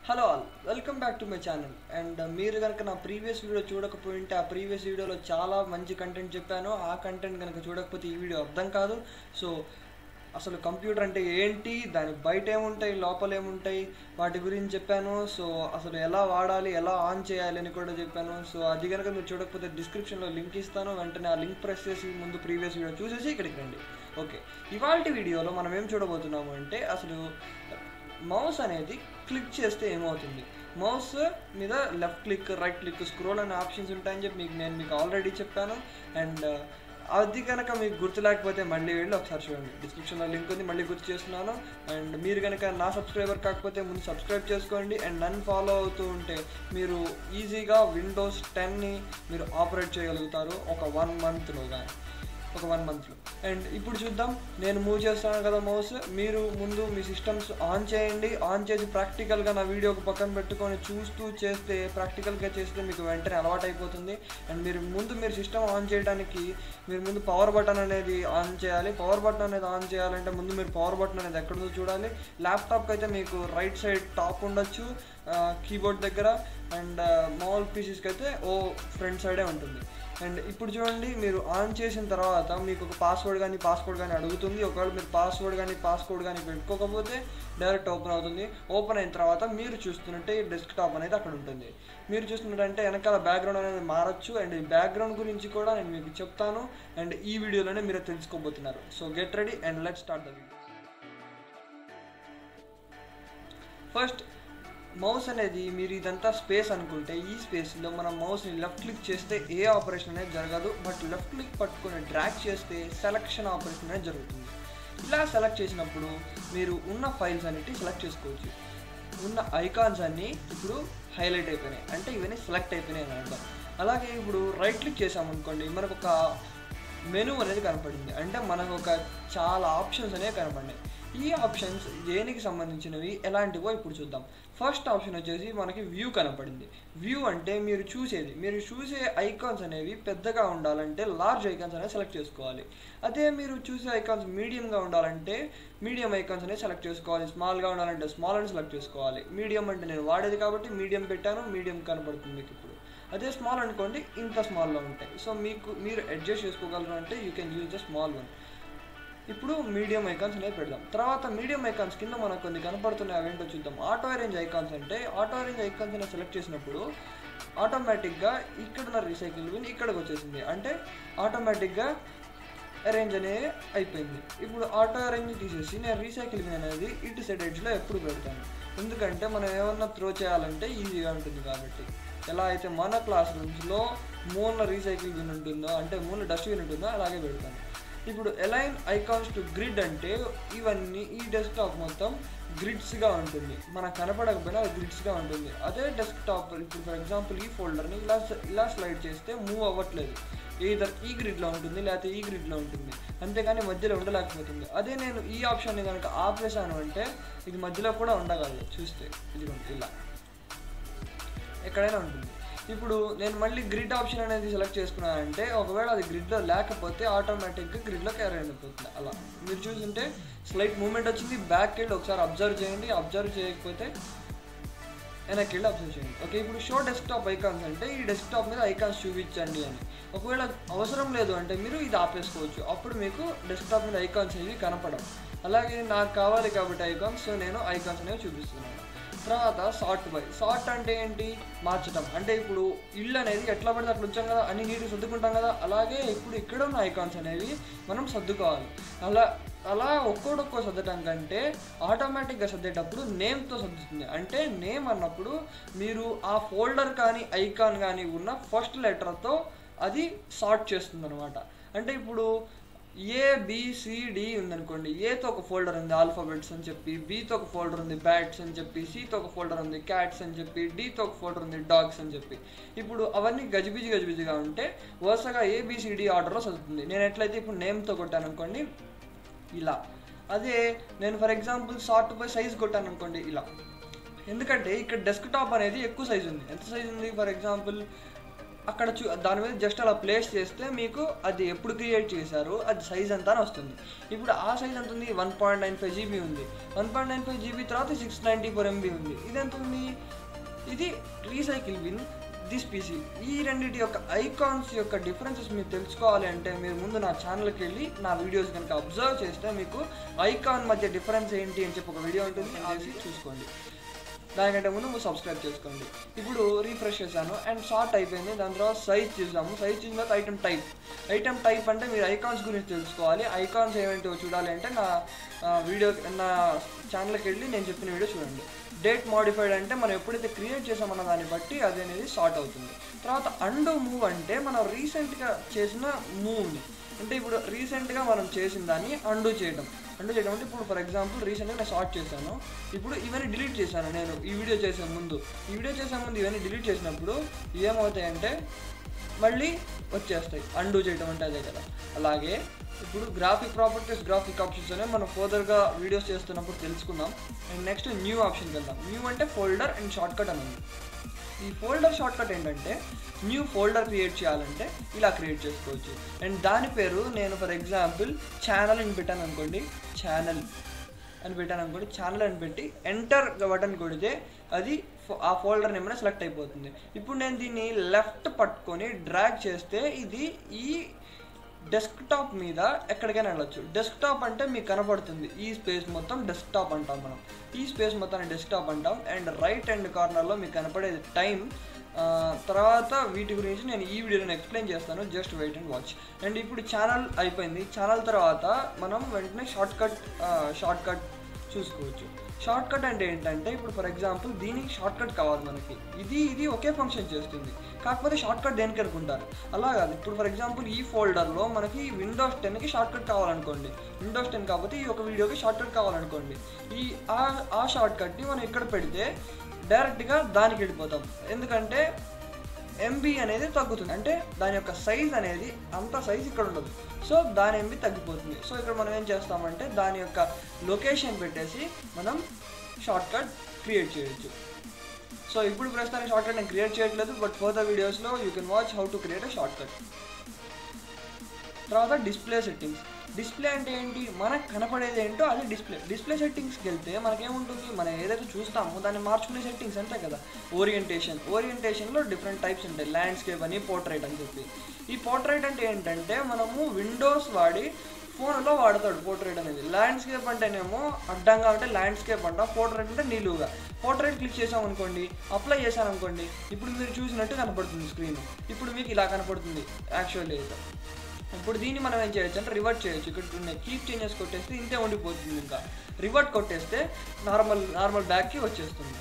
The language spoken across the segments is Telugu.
Hello all welcome back to my channel and మీరు కనుక నా ప్రీవియస్ వీడియో చూడకపోయింటే ఆ ప్రీవియస్ వీడియోలో చాలా మంచి కంటెంట్ చెప్పాను ఆ కంటెంట్ కనుక చూడకపోతే ఈ వీడియో అర్థం కాదు సో అసలు కంప్యూటర్ అంటే ఏంటి దాని బయట ఏముంటాయి లోపల ఏముంటాయి వాటి గురించి చెప్పాను సో అసలు ఎలా వాడాలి ఎలా ఆన్ చేయాలి అని కూడా చెప్పాను సో అది కనుక మీరు చూడకపోతే డిస్క్రిప్షన్లో లింక్ ఇస్తాను వెంటనే ఆ లింక్ ప్రెస్ చేసి ముందు ప్రీవియస్ వీడియో చూసేసి ఇక్కడికి రండి ఓకే ఇవాళ వీడియోలో మనం ఏం చూడబోతున్నాము అంటే అసలు మౌస్ అనేది క్లిక్ చేస్తే ఏమవుతుంది మౌస్ మీద left click right click scroll అనే ఆప్షన్స్ ఉంటాయని చెప్పి మీకు నేను మీకు ఆల్రెడీ చెప్పాను అండ్ అది కనుక మీకు గుర్తు లేకపోతే మళ్ళీ వెళ్ళి ఒకసారి చూడండి డిస్క్రిప్షన్లో లింక్ ఉంది మళ్ళీ గుర్తు చేస్తున్నాను అండ్ మీరు కనుక నా సబ్స్క్రైబర్ కాకపోతే ముందు సబ్స్క్రైబ్ చేసుకోండి అండ్ నన్ను ఫాలో అవుతూ ఉంటే మీరు ఈజీగా విండోస్ టెన్ని మీరు ఆపరేట్ చేయగలుగుతారు ఒక వన్ మంత్లో కానీ ఒక వన్ మంత్లో అండ్ ఇప్పుడు చూద్దాం నేను మూవ్ చేస్తాను కదా మౌస్ మీరు ముందు మీ సిస్టమ్స్ ఆన్ చేయండి ఆన్ చేసి ప్రాక్టికల్గా నా వీడియోకి పక్కన పెట్టుకొని చూస్తూ చేస్తే ప్రాక్టికల్గా చేస్తే మీకు వెంటనే అలవాటు అయిపోతుంది అండ్ మీరు ముందు మీరు సిస్టమ్ ఆన్ చేయడానికి మీరు ముందు పవర్ బటన్ అనేది ఆన్ చేయాలి పవర్ బటన్ అనేది ఆన్ చేయాలంటే ముందు మీరు పవర్ బటన్ అనేది ఎక్కడుందో చూడాలి ల్యాప్టాప్కి అయితే మీకు రైట్ సైడ్ టాప్ ఉండొచ్చు కీబోర్డ్ దగ్గర అండ్ మామూలు పీసెస్కి అయితే ఓ ఫ్రంట్ సైడే ఉంటుంది అండ్ ఇప్పుడు చూడండి మీరు ఆన్ చేసిన తర్వాత మీకు ఒక పాస్వర్డ్ కానీ పాస్వర్డ్ కానీ అడుగుతుంది ఒకవేళ మీరు పాస్వర్డ్ కానీ పాస్వర్డ్ కానీ పెట్టుకోకపోతే డైరెక్ట్ ఓపెన్ అవుతుంది ఓపెన్ అయిన తర్వాత మీరు చూస్తున్నట్టే ఈ డెస్క్టాప్ అనేది అక్కడ ఉంటుంది మీరు చూస్తున్నట్టంటే వెనకాల బ్యాక్గ్రౌండ్ అనేది మారచ్చు అండ్ ఈ బ్యాక్గ్రౌండ్ గురించి కూడా నేను మీకు చెప్తాను అండ్ ఈ వీడియోలోనే మీరు తెలుసుకోబోతున్నారు so get ready and let start the video first mouse అనేది మీరు ఇదంతా స్పేస్ అనుకుంటే ఈ స్పేస్లో మనం మౌస్ని లెఫ్ట్ క్లిక్ చేస్తే ఏ ఆపరేషన్ అనేది జరగదు బట్ లెఫ్ట్ క్లిక్ పట్టుకొని డ్రాగ్ చేస్తే సెలక్షన్ ఆపరేషన్ అనేది జరుగుతుంది ఇలా సెలెక్ట్ చేసినప్పుడు మీరు ఉన్న ఫైల్స్ అన్నిటి సెలెక్ట్ చేసుకోవచ్చు ఉన్న ఐకాన్స్ అన్నీ ఇప్పుడు హైలైట్ అయిపోయినాయి అంటే ఇవన్నీ సెలెక్ట్ అయిపోయినాయి అని అర్థం అలాగే ఇప్పుడు రైట్ క్లిక్ చేసామనుకోండి మనకు ఒక మెనూ అనేది కనపడింది అంటే మనకు ఒక చాలా ఆప్షన్స్ అనేవి కనపడినాయి ఈ ఆప్షన్స్ దేనికి సంబంధించినవి ఎలాంటివో ఇప్పుడు చూద్దాం ఫస్ట్ ఆప్షన్ వచ్చేసి మనకి వ్యూ కనపడింది వ్యూ అంటే మీరు చూసేది మీరు చూసే ఐకాన్స్ అనేవి పెద్దగా ఉండాలంటే లార్జ్ ఐకాన్స్ అనేవి సెలెక్ట్ చేసుకోవాలి అదే మీరు చూసే ఐకాన్స్ మీడియంగా ఉండాలంటే మీడియం ఐకాన్స్ అనేవి సెలెక్ట్ చేసుకోవాలి స్మాల్గా ఉండాలంటే స్మాల్ అని సెలెక్ట్ చేసుకోవాలి మీడియం అంటే నేను వాడేది కాబట్టి మీడియం పెట్టాను మీడియం కనపడుతుంది మీకు ఇప్పుడు అదే స్మాల్ అనుకోండి ఇంత స్మాల్లో ఉంటాయి సో మీకు మీరు అడ్జస్ట్ చేసుకోగలరు అంటే you can use the small one ఇప్పుడు మీడియం ఐకాన్స్ అనేవి పెడదాం తర్వాత మీడియం ఐకాన్స్ కింద మనకు కొన్ని కనపడుతున్నాయి అవేంటో చూద్దాం ఆటో అరేంజ్ ఐకాన్స్ అంటే ఆటో అరేంజ్ ఐకాన్స్ అనేది సెలెక్ట్ చేసినప్పుడు ఆటోమేటిక్గా ఇక్కడ ఉన్న రీసైకిల్ బిన్ ఇక్కడికి వచ్చేసింది అంటే ఆటోమేటిక్గా అరేంజ్ అనేది అయిపోయింది ఇప్పుడు ఆటో అరేంజ్ తీసేసి నేను రీసైకిల్ బిన్ అనేది ఇటు సైడ్ ఎడ్జ్లో ఎప్పుడు పెడతాను ఎందుకంటే మనం ఏమన్నా త్రో చేయాలంటే ఈజీగా ఉంటుంది కాబట్టి ఎలా అయితే మన క్లాస్ రూమ్స్లో మూల రీసైకిల్ బిన్ ఉంటుందో అంటే మూల డస్ట్బిన్ ఉంటుందో అలాగే పెడతాను ఇప్పుడు ఎలైన్ ఐకాన్స్ టు గ్రిడ్ అంటే ఇవన్నీ ఈ డెస్క్టాప్ మొత్తం గ్రిడ్స్గా ఉంటుంది మనకు కనపడకపోయినా అది గ్రిడ్స్గా ఉంటుంది అదే డెస్క్టాప్ ఇప్పుడు ఫర్ ఎగ్జాంపుల్ ఈ ఫోల్డర్ని ఇలా ఇలా స్లైడ్ చేస్తే మూవ్ అవ్వట్లేదు ఏదర్ ఈ గ్రిడ్లో ఉంటుంది లేకపోతే ఈ గ్రిడ్లో ఉంటుంది అంతేగాని మధ్యలో ఉండలేకపోతుంది అదే నేను ఈ ఆప్షన్ని కనుక ఆపేసాను అంటే ఇది మధ్యలో కూడా ఉండగలదు చూస్తే ఇది ఇలా ఎక్కడైనా ఉంటుంది ఇప్పుడు నేను మళ్ళీ గ్రిడ్ ఆప్షన్ అనేది సెలెక్ట్ చేసుకున్నానంటే ఒకవేళ అది గ్రిడ్లో లేకపోతే ఆటోమేటిక్గా గ్రిడ్లో క్యారీ అయిపోతుంది అలా మీరు చూస్తుంటే స్లైట్ మూమెంట్ వచ్చింది బ్యాక్ వెళ్ళి ఒకసారి అబ్జర్వ్ చేయండి అబ్జర్వ్ చేయకపోతే వెనక్కి వెళ్ళి అబ్జర్వ్ చేయండి ఓకే ఇప్పుడు షో డెస్క్టాప్ ఐకాన్స్ అంటే ఈ డెస్క్టాప్ మీద ఐకాన్స్ చూపించండి అని ఒకవేళ అవసరం లేదు అంటే మీరు ఇది ఆపేసుకోవచ్చు అప్పుడు మీకు డెస్క్టాప్ మీద ఐకాన్స్ అనేవి కనపడవు అలాగే నాకు కావాలి కాబట్టి ఐకాన్స్ సో నేను ఐకాన్స్ అనేవి చూపిస్తున్నాను తర్వాత సార్ట్ బై సార్ట్ అంటే ఏంటి మార్చడం అంటే ఇప్పుడు ఇల్లు అనేది ఎట్లా పడితే అట్లా వచ్చాం కదా అన్ని నీట్గా సర్దుకుంటాం కదా అలాగే ఇప్పుడు ఇక్కడ ఉన్న ఐకాన్స్ అనేవి మనం సర్దుకోవాలి అలా అలా ఒక్కోడొక్కో సర్దటం కంటే ఆటోమేటిక్గా సర్దేటప్పుడు నేమ్తో సర్దుతుంది అంటే నేమ్ అన్నప్పుడు మీరు ఆ ఫోల్డర్ కానీ ఐకాన్ కానీ ఉన్న ఫస్ట్ లెటర్తో అది సార్ట్ చేస్తుంది అనమాట అంటే ఇప్పుడు ఏ బిసిడి ఉందనుకోండి ఏతో ఒక ఫోల్డర్ ఉంది ఆల్ఫాబెట్స్ అని చెప్పి బీతో ఒక ఫోల్డర్ ఉంది బ్యాట్స్ అని చెప్పి సితో ఒక ఫోల్డర్ ఉంది క్యాట్స్ అని చెప్పి డీతో ఒక ఫోల్డర్ ఉంది డాగ్స్ అని చెప్పి ఇప్పుడు అవన్నీ గజిబిజి గజిబిజిగా ఉంటే వరుసగా ఏబిసిడి ఆర్డర్లో చదువుతుంది నేను ఎట్లయితే ఇప్పుడు నేమ్తో కొట్టాను అనుకోండి ఇలా అదే నేను for example sort by size కొట్టాను అనుకోండి ఇలా ఎందుకంటే ఇక్కడ డెస్క్ టాప్ అనేది ఎక్కువ సైజు ఉంది ఎంత సైజు ఉంది ఫర్ ఎగ్జాంపుల్ అక్కడ చూ దాని మీద జస్ట్ అలా ప్లేస్ చేస్తే మీకు అది ఎప్పుడు క్రియేట్ చేశారు అది సైజ్ ఎంత అని వస్తుంది ఇప్పుడు ఆ సైజ్ ఎంత ఉంది one point nine five GB ఉంది one point nine five GB తర్వాత సిక్స్ నైంటీ ఫోర్ ఎంబీ ఉంది ఇది ఎంత ఉంది ఇది రీసైకిల్ విన్ దిస్ పీసీ ఈ రెండింటి యొక్క ఐకాన్స్ యొక్క డిఫరెన్సెస్ మీరు తెలుసుకోవాలి అంటే మీరు ముందు నా ఛానల్కి వెళ్ళి నా వీడియోస్ కనుక అబ్జర్వ్ చేస్తే మీకు ఐకాన్ మధ్య డిఫరెన్స్ ఏంటి అని చెప్పి ఒక వీడియో ఉంటుంది అది చూసుకోండి దానికంటే ముందు మీరు సబ్స్క్రైబ్ చేసుకోండి ఇప్పుడు రీఫ్రెష్ చేశాను అండ్ షార్ట్ అయిపోయింది దాని తర్వాత సైజ్ చూసాము సైజ్ చూసిన తర్వాత ఐటమ్ టైప్ ఐటమ్ టైప్ అంటే మీరు ఐకాన్స్ గురించి తెలుసుకోవాలి ఐకాన్స్ ఏమేంటో చూడాలి అంటే నా వీడియో నా ఛానల్కి వెళ్ళి నేను చెప్పిన వీడియో చూడండి డేట్ మోడిఫైడ్ అంటే మనం ఎప్పుడైతే క్రియేట్ చేసామన్న దాన్ని బట్టి అది అనేది షార్ట్ అవుతుంది తర్వాత అండో మూవ్ అంటే మనం రీసెంట్గా చేసిన మూవ్ని అంటే ఇప్పుడు రీసెంట్గా మనం చేసిన దాన్ని అండూ చేయడం అండూ చేయడం అంటే ఇప్పుడు ఫర్ ఎగ్జాంపుల్ రీసెంట్గా నేను షార్ట్ చేశాను ఇప్పుడు ఇవన్నీ డిలీట్ చేశాను నేను ఈ వీడియో చేసే ముందు ఈ వీడియో చేసే ముందు ఇవన్నీ డిలీట్ చేసినప్పుడు ఏమవుతాయంటే మళ్ళీ వచ్చేస్తాయి అండూ చేయడం అంటే అదే కదా అలాగే ఇప్పుడు గ్రాఫిక్ ప్రాపర్టీస్ గ్రాఫిక్ ఆప్షన్స్ అనే మనం ఫర్దర్గా వీడియోస్ చేస్తున్నప్పుడు తెలుసుకుందాం అండ్ నెక్స్ట్ న్యూ ఆప్షన్కి వెళ్దాం న్యూ అంటే ఫోల్డర్ అండ్ షార్ట్ కట్ అని ఉంది ఈ ఫోల్డర్ షార్ట్ కట్ ఏంటంటే న్యూ ఫోల్డర్ క్రియేట్ చేయాలంటే ఇలా క్రియేట్ చేసుకోవచ్చు అండ్ దాని పేరు నేను ఫర్ ఎగ్జాంపుల్ ఛానల్ అని పెట్టాను అనుకోండి ఛానల్ అని పెట్టాను అనుకోండి ఛానల్ అని పెట్టి ఎంటర్ బటన్ కొడితే అది ఫో- ఆ ఫోల్డర్ నేమైనా సెలెక్ట్ అయిపోతుంది ఇప్పుడు నేను దీన్ని లెఫ్ట్ పట్టుకొని డ్రాగ్ చేస్తే ఇది ఈ డెస్క్టాప్ మీద ఎక్కడికైనా వెళ్ళొచ్చు డెస్క్టాప్ అంటే మీకు కనపడుతుంది ఈ స్పేస్ మొత్తం డెస్క్టాప్ అంటాం మనం ఈ స్పేస్ మొత్తాన్ని డెస్క్టాప్ అంటాం అండ్ రైట్ హ్యాండ్ కార్నర్లో మీకు కనపడేది టైం తర్వాత వీటి గురించి నేను ఈ వీడియోలో ఎక్స్ప్లెయిన్ చేస్తాను just wait and watch and ఇప్పుడు ఛానల్ అయిపోయింది ఛానల్ తర్వాత మనం వెంటనే షార్ట్ కట్ షార్ట్ కట్ చూసుకోవచ్చు షార్ట్ కట్ అంటే ఏంటంటే ఇప్పుడు ఫర్ ఎగ్జాంపుల్ దీనికి షార్ట్ కట్ కావాలి మనకి ఇది ఇది ఒకే ఫంక్షన్ చేస్తుంది కాకపోతే షార్ట్ కట్ దేనికి అనుకుంటారు అలా కాదు ఇప్పుడు ఫర్ ఎగ్జాంపుల్ ఈ ఫోల్డర్లో మనకి విండోస్ టెన్కి షార్ట్ కట్ కావాలనుకోండి విండోస్ టెన్ కాకపోతే ఈ ఒక వీడియోకి షార్ట్ కట్ కావాలనుకోండి ఈ ఆ ఆ షార్ట్ కట్ని మనం ఇక్కడ పెడితే డైరెక్ట్గా దానికి వెళ్ళిపోతాం ఎందుకంటే ఎంబీ అనేది తగ్గుతుంది అంటే దాని యొక్క సైజ్ అనేది అంత సైజ్ ఇక్కడ ఉండదు సో దాని ఎంబీ తగ్గిపోతుంది సో ఇక్కడ మనం ఏం చేస్తామంటే దాని యొక్క లొకేషన్ పెట్టేసి మనం షార్ట్ కట్ క్రియేట్ చేయొచ్చు సో ఇప్పుడు ప్రస్తుతానికి షార్ట్ కట్ నేను క్రియేట్ చేయట్లేదు బట్ ఫర్దర్ వీడియోస్లో you can watch how to create a shortcut తర్వాత డిస్ప్లే సెట్టింగ్స్ డిస్ప్లే అంటే ఏంటి మనకు కనపడేది ఏంటో అది డిస్ప్లే డిస్ప్లే సెట్టింగ్స్కి వెళ్తే మనకేముంటుంది మనం ఏదైతే చూస్తామో దాన్ని మార్చుకునే సెట్టింగ్స్ అంతే కదా ఓరియంటేషన్ ఓరియంటేషన్లో డిఫరెంట్ టైప్స్ ఉంటాయి ల్యాండ్స్కేప్ అని పోర్ట్రైట్ అని చెప్పి ఈ పోర్ట్రైట్ అంటే ఏంటంటే మనము విండోస్ వాడి ఫోన్లో వాడతాడు పోర్ట్రైట్ అనేది ల్యాండ్స్కేప్ అంటేనేమో అడ్డంగా అంటే ల్యాండ్స్కేప్ అంట పోర్ట్రైట్ అంటే నిలువుగా పోర్ట్రైట్ క్లిక్ చేసాం అనుకోండి అప్లై చేశాను అనుకోండి ఇప్పుడు మీరు చూసినట్టు కనపడుతుంది స్క్రీన్ ఇప్పుడు మీకు ఇలా కనపడుతుంది యాక్చువల్లీ అయితే ఇప్పుడు దీన్ని మనం ఏం చేయొచ్చు అంటే రివర్ట్ చేయొచ్చు ఇక్కడ ఉన్న కీప్ చేంజెస్ కొట్టేస్తే ఇంతే ఉండిపోతుంది ఇంకా రివర్ట్ కొట్టేస్తే నార్మల్ నార్మల్ బ్యాక్కి వచ్చేస్తుంది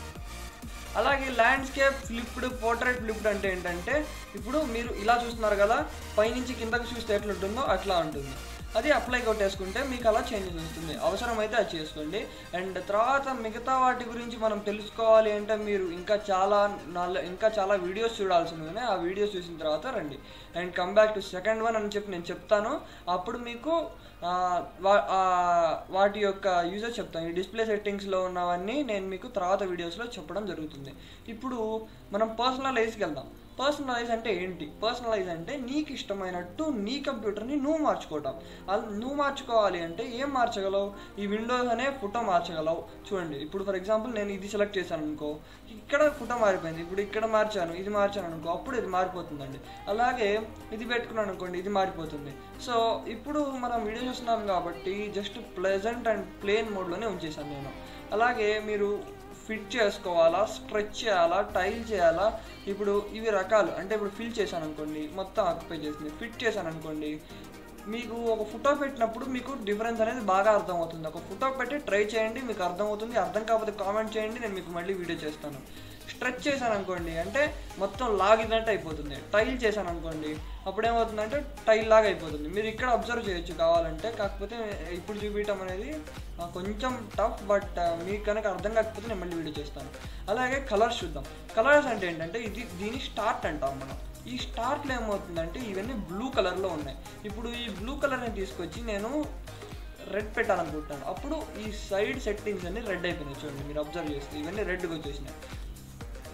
అలాగే ల్యాండ్స్కేప్ ఫ్లిప్డ్ పోర్ట్రేట్ ఫ్లిప్డ్ అంటే ఏంటంటే ఇప్పుడు మీరు ఇలా చూస్తున్నారు కదా పైనుంచి కిందకి చూస్తే ఎట్లుంటుందో అట్లా ఉంటుంది అది అప్లై కొట్టేసుకుంటే మీకు అలా చేంజెస్ వస్తుంది అవసరమైతే అది చేసుకోండి అండ్ తర్వాత మిగతా వాటి గురించి మనం తెలుసుకోవాలి అంటే మీరు ఇంకా చాలా నాల ఇంకా చాలా వీడియోస్ చూడాల్సి ఉంది ఆ వీడియోస్ చూసిన తర్వాత రండి and come back to second one అని చెప్పి నేను చెప్తాను అప్పుడు మీకు ఆ, వా- ఆ, వాటి యొక్క యూజర్ చెప్తాను ఈ డిస్ప్లే సెట్టింగ్స్లో ఉన్నవన్నీ నేను మీకు తర్వాత వీడియోస్లో చెప్పడం జరుగుతుంది ఇప్పుడు మనం పర్సనలైజ్కి వెళ్దాం పర్సనలైజ్ అంటే ఏంటి పర్సనలైజ్ అంటే నీకు ఇష్టమైనట్టు నీ కంప్యూటర్ని నువ్వు మార్చుకోవటం అల్- నువ్వు మార్చుకోవాలి అంటే ఏం మార్చగలవు ఈ విండోస్ అనే ఫోటో మార్చగలవు చూడండి ఇప్పుడు ఫర్ ఎగ్జాంపుల్ నేను ఇది సెలెక్ట్ చేశాను అనుకో ఇక్కడ ఫోటో మారిపోయింది ఇప్పుడు ఇక్కడ మార్చాను ఇది మార్చాను అనుకో అప్పుడు ఇది మారిపోతుందండి అలాగే ఇది పెట్టుకున్నాను అనుకోండి ఇది మారిపోతుంది సో ఇప్పుడు మనం వీడియో చూస్తున్నాం కాబట్టి జస్ట్ ప్లెజెంట్ అండ్ ప్లేన్ మోడ్లోనే ఉంచేసాను నేను అలాగే మీరు ఫిట్ చేసుకోవాలా స్ట్రెచ్ చేయాలా టైల్ చేయాలా ఇప్పుడు ఇవి రకాలు అంటే ఇప్పుడు ఫిల్ చేశాను అనుకోండి మొత్తం ఆక్యుపై చేసింది ఫిట్ చేశాను అనుకోండి మీకు ఒక ఫోటో పెట్టినప్పుడు మీకు డిఫరెన్స్ అనేది బాగా అర్థమవుతుంది ఒక ఫోటో పెట్టి ట్రై చేయండి మీకు అర్థమవుతుంది అర్థం కాకపోతే కామెంట్ చేయండి నేను మీకు మళ్ళీ వీడియో చేస్తాను స్ట్రెచ్ చేశాను అనుకోండి అంటే మొత్తం లాగినట్టు అయిపోతుంది టైల్ చేశాను అనుకోండి అప్పుడు ఏమవుతుందంటే టైల్ లాగా అయిపోతుంది మీరు ఇక్కడ అబ్జర్వ్ చేయొచ్చు కావాలంటే కాకపోతే ఇప్పుడు చూపించడం అనేది ఆ, కొంచెం టఫ్ బట్ మీకు కనుక అర్థం కాకపోతే నేను మళ్ళీ వీడియో చేస్తాను అలాగే కలర్స్ చూద్దాం కలర్స్ అంటే ఏంటంటే ఇది దీని స్టార్ట్ అంటాం మనం ఈ స్టార్ట్లో ఏమవుతుందంటే ఇవన్నీ బ్లూ కలర్లో ఉన్నాయి ఇప్పుడు ఈ బ్లూ కలర్ని తీసుకొచ్చి నేను రెడ్ పెట్టాలనుకుంటున్నాను అప్పుడు ఈ సైడ్ సెట్టింగ్స్ అన్ని రెడ్ అయిపోయినాయి చూడండి మీరు అబ్జర్వ్ చేస్తే ఇవన్నీ రెడ్గా వచ్చేసినాయి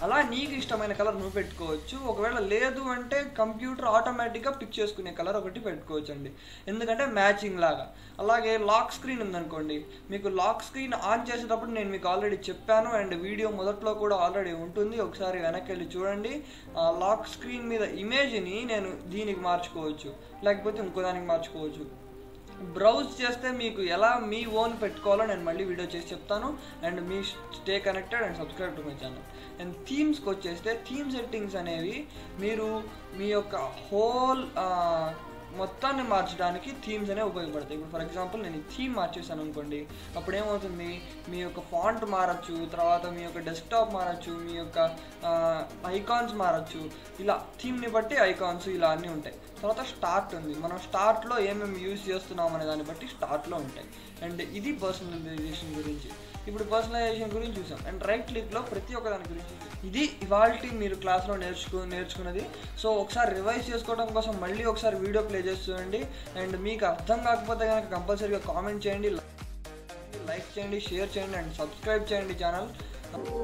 అలా నీకు ఇష్టమైన కలర్ నువ్వు పెట్టుకోవచ్చు ఒకవేళ లేదు అంటే కంప్యూటర్ ఆటోమేటిక్గా పిక్ చేసుకునే కలర్ ఒకటి పెట్టుకోవచ్చు అండి ఎందుకంటే మ్యాచింగ్ లాగా అలాగే లాక్ స్క్రీన్ ఉందనుకోండి మీకు లాక్ స్క్రీన్ ఆన్ చేసేటప్పుడు నేను మీకు ఆల్రెడీ చెప్పాను అండ్ వీడియో మొదట్లో కూడా ఆల్రెడీ ఉంటుంది ఒకసారి వెనక్కి వెళ్ళి చూడండి ఆ లాక్ స్క్రీన్ మీద ఇమేజ్ని నేను దీనికి మార్చుకోవచ్చు లేకపోతే ఇంకో దానికి మార్చుకోవచ్చు బ్రౌజ్ చేస్తే మీకు ఎలా మీ ఓన్ పెట్టుకోవాలో నేను మళ్ళీ వీడియో చేసి చెప్తాను అండ్ మీ stay connected and subscribe to my channel and థీమ్స్కి వచ్చేస్తే థీమ్ సెట్టింగ్స్ అనేవి మీరు మీ యొక్క హోల్ మొత్తాన్ని మార్చడానికి థీమ్స్ అనేవి ఉపయోగపడతాయి ఇప్పుడు ఫర్ ఎగ్జాంపుల్ నేను ఈ థీమ్ మార్చేసాను అనుకోండి అప్పుడు ఏమవుతుంది మీ యొక్క ఫాంట్ మారచ్చు తర్వాత మీ యొక్క డెస్క్టాప్ మారచ్చు మీ యొక్క ఐకాన్స్ మారచ్చు ఇలా థీమ్ని బట్టి ఐకాన్స్ ఇలా అన్నీ ఉంటాయి తర్వాత స్టార్ట్ ఉంది మనం స్టార్ట్లో ఏమేమి యూజ్ చేస్తున్నాం అనే దాన్ని బట్టి స్టార్ట్లో ఉంటాయి అండ్ ఇది పర్సనలైజేషన్ గురించి ఇప్పుడు పర్సనలైజేషన్ గురించి చూసాం అండ్ రైట్ క్లిక్లో ప్రతి ఒక్క దాని గురించి చూసాం. ఇది ఇవాళ మీరు క్లాస్లో నేర్చుకు నేర్చుకున్నది సో ఒకసారి రివైజ్ చేసుకోవడం కోసం మళ్ళీ ఒకసారి వీడియో ప్లే చేసి చూడండి అండ్ మీకు అర్థం కాకపోతే కనుక కంపల్సరీగా కామెంట్ చేయండి లైక్ చేయండి షేర్ చేయండి అండ్ సబ్స్క్రైబ్ చేయండి ఛానల్